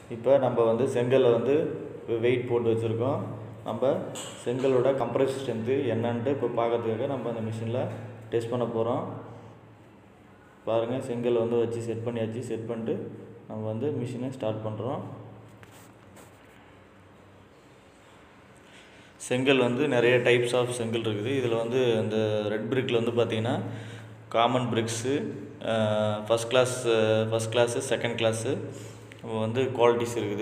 இப்போ நம்ம வந்து செங்கல்ல வந்து வெயிட் போட்டு வச்சுருக்கோம் நம்ம செங்கலோட கம்ப்ரஸ் ஸ்ட்ரென்த்து என்னன்ட்டு இப்போ பார்க்கறதுக்காக நம்ம அந்த மிஷினில் டெஸ்ட் பண்ண போகிறோம் பாருங்கள் செங்கல் வந்து வச்சு செட் பண்ணியாச்சு செட் பண்ணிட்டு நம்ம வந்து மிஷினை ஸ்டார்ட் பண்ணுறோம் செங்கல் வந்து நிறைய டைப்ஸ் ஆஃப் செங்கல் இருக்குது இதில் வந்து இந்த ரெட் பிரிக்கில் வந்து பார்த்தீங்கன்னா common bricks first class first class second class வந்து குவாலிட்டிஸ் இருக்குது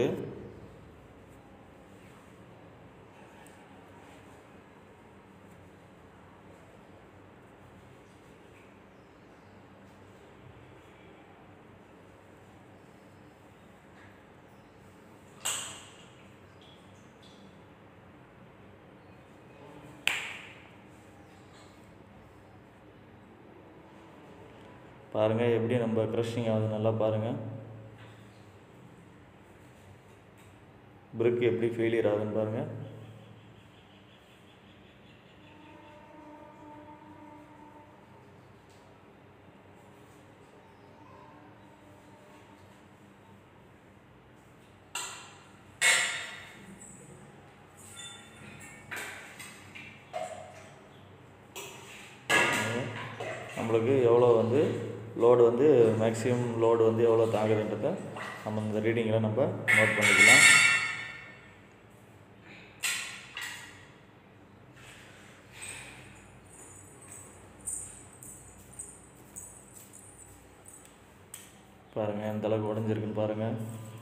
பாருங்கள் எப்படி நம்ம க்ரஷிங் ஆகுது நல்லா பாருங்கள் பிரிக் எப்படி ஃபெயிலியர் ஆகுதுன்னு பாருங்கள் நம்மளுக்கு எவ்வளோ வந்து லோடு வந்து மேக்ஸிமம் லோடு வந்து எவ்வளோ தாங்குதுன்றதை நம்ம இந்த ரீடிங்கில் நம்ம நோட் பண்ணிக்கலாம் பாருங்கள் எந்த அளவுக்கு உடஞ்சிருக்குன்னு பாருங்கள்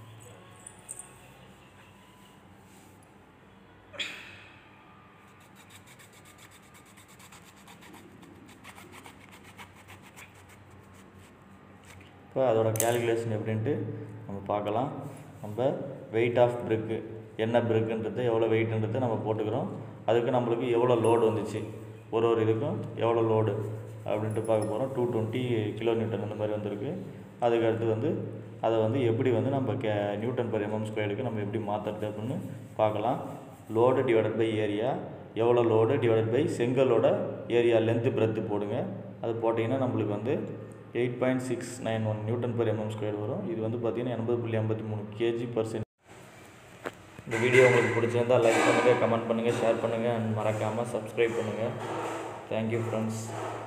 இப்போ அதோட கேல்குலேஷன் எப்படின்ட்டு நம்ம பார்க்கலாம் நம்ம வெயிட் ஆஃப் பிரிக்கு என்ன பிரிக்குன்றது எவ்வளோ வெயிட்ன்றதை நம்ம போட்டுக்கிறோம் அதுக்கு நம்மளுக்கு எவ்வளோ லோடு வந்துச்சு ஒரு ஒரு இதுக்கும் எவ்வளோ லோடு அப்படின்ட்டு பார்க்க போகிறோம் டூ டுவெண்ட்டி கிலோ நியூட்டன் அந்த மாதிரி வந்திருக்கு அதுக்கு அடுத்து வந்து அதை வந்து எப்படி வந்து நம்ம கே நியூட்டன் பர் எம்எம் ஸ்கொயருக்கு நம்ம எப்படி மாற்றுறது அப்படின்னு பார்க்கலாம் லோடு டிவைடட் பை ஏரியா எவ்வளோ லோடு டிவைடட் பை செங்கலோட ஏரியா லென்த்து பிரெத்து போடுங்க அது போட்டிங்கன்னா நம்மளுக்கு வந்து eight point six nine one newton per MM square வரும் இது வந்து பார்த்தீங்கன்னா எண்பது புள்ளி ஐம்பத்தி மூணு கேஜி பர்சன்ட் இந்த வீடியோ உங்களுக்கு பிடிச்சிருந்தால் லைக் பண்ணுங்கள் கமெண்ட் பண்ணுங்கள் ஷேர் பண்ணுங்கள் அண்ட் மறக்காமல் சப்ஸ்கிரைப் பண்ணுங்கள் தேங்க்யூ ஃப்ரெண்ட்ஸ்